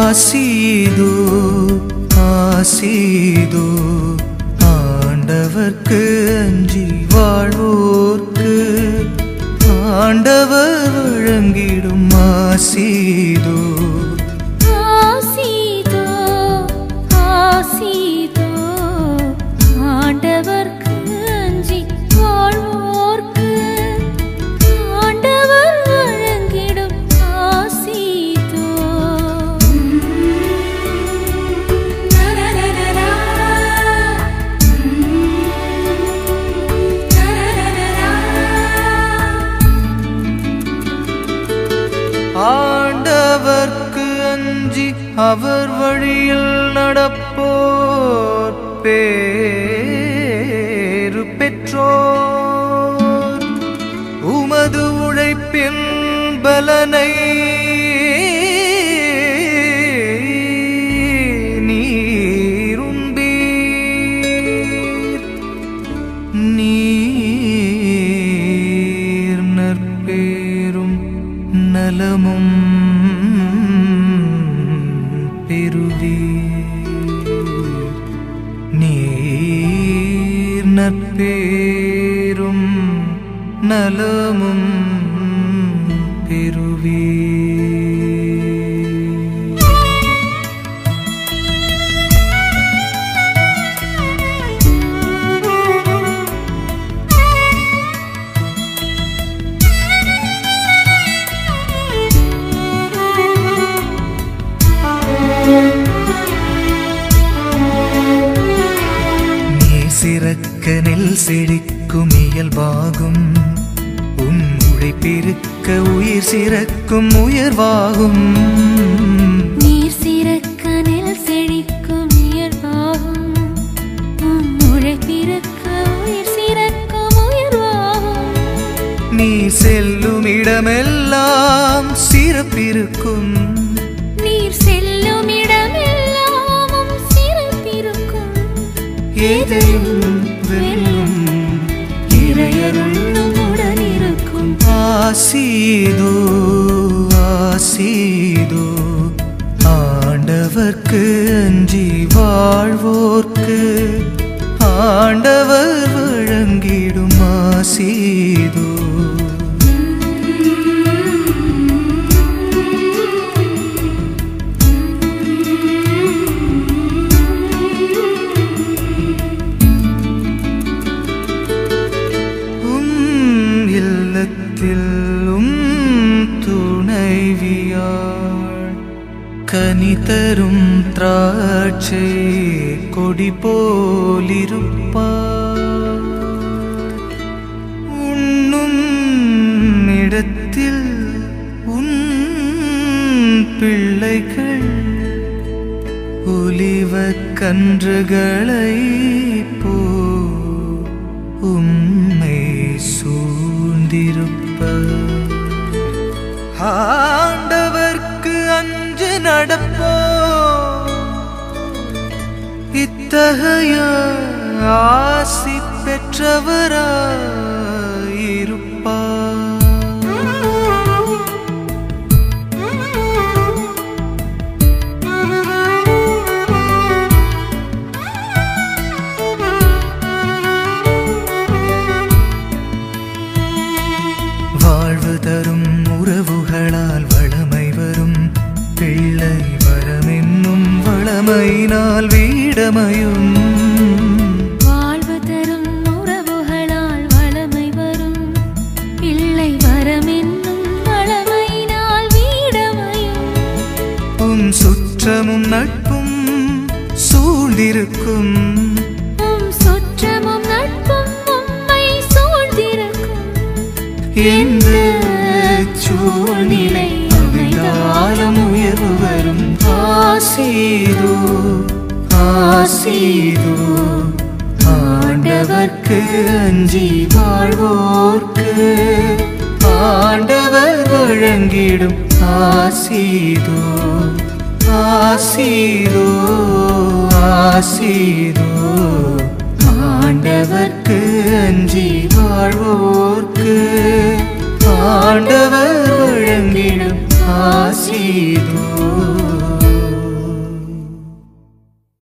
ஆசீதோ ஆசீதோ ஆண்டவர்க்கு அஞ்சி வாழ்வோர்க்கு ஆண்டவர் வழங்கிடும் ஆசீதோ ஆசீதோ ஆசீதோ ஆண்டவர்க்கு அஞ்சி வாழ்வோர்க்கு ஆண்டவர் வழங்கிடும் ஆசீதோ ஆண்டவர்க்கு அஞ்சி அவர் வழியில் நடப்போர் பேரு பெற்றோர் உமது உழைப்பின் பலனை நீரும்பீர் நீர் நற்பேரும் நலமும் பெறுவீர் நீர் நற்பேரும் நலமும் பெறுவீர் நீ சிறக்க நெல் செழிக்கும் இயல்பாகும் உன் உழைப்பிருக்க உயிர் சிறக்கும் உயர்வாகும் நீர் சிறக்க நெல் செழிக்கும் இயல்பாகும் உம் உழைப்பிருக்க உயிர் சிறக்கும் உயர்வாகும் நீ செல்லும் இடமெல்லாம் சிறப்பிருக்கும் நீர் செல்லும் இடமெல்லாமும் சிறப்பிருக்கும் எதையும் வெல்லும் இறையருளும் உடன் இருக்கும் ஆசீதோ ஆசீதோ ஆண்டவர்க்கு அஞ்சி வாழ்வோர்க்கு ஆண்டவர் வழங்கிடும் ஆசீதோ உம் இல்லத்தில் உம் துணைவியாள் கனி தரும் திராட்சை கொடி போலிருப்பார் உண்ணும் இடத்தில் உன் பிள்ளைகள் ஒலிவ கன்றுகளை போ உம்மை சூழ்ந்திருப்ப ஆண்டவர்க்கு அஞ்சு நடப்போ இத்தகைய ஆசி பெற்றவராயிருப்பார் வாழ்வு தரும் உறவுகளால் வளமை வரும் பிள்ளை வரமென்னும் வளமையினால் வீடமையும் வாழ்வு தரும் உறவுகளால் வளமை வரும் பிள்ளை வரமென்னும் வளமையினால் வீடமையும் உம் சுற்றமும் நட்பும் சூழ்ந்திருக்கும் உம் சுற்றமும் நட்பும் உம்மை சூழ்ந்திருக்கும் எந்த சூழ்நிலை அமைந்தாலும் உயர்வு வரும் ஆசீதோ ஆசீதோ ஆண்டவர்க்கு அஞ்சி வாழ்வோர்க்கு ஆண்டவர் வழங்கிடும் ஆசீதோ ஆசீதோ ஆசீதோ ஆண்டவர்க்கு அஞ்சி வாழ்வோர்க்கு ஆண்டவர் வழங்கிடும் ஆசீதோ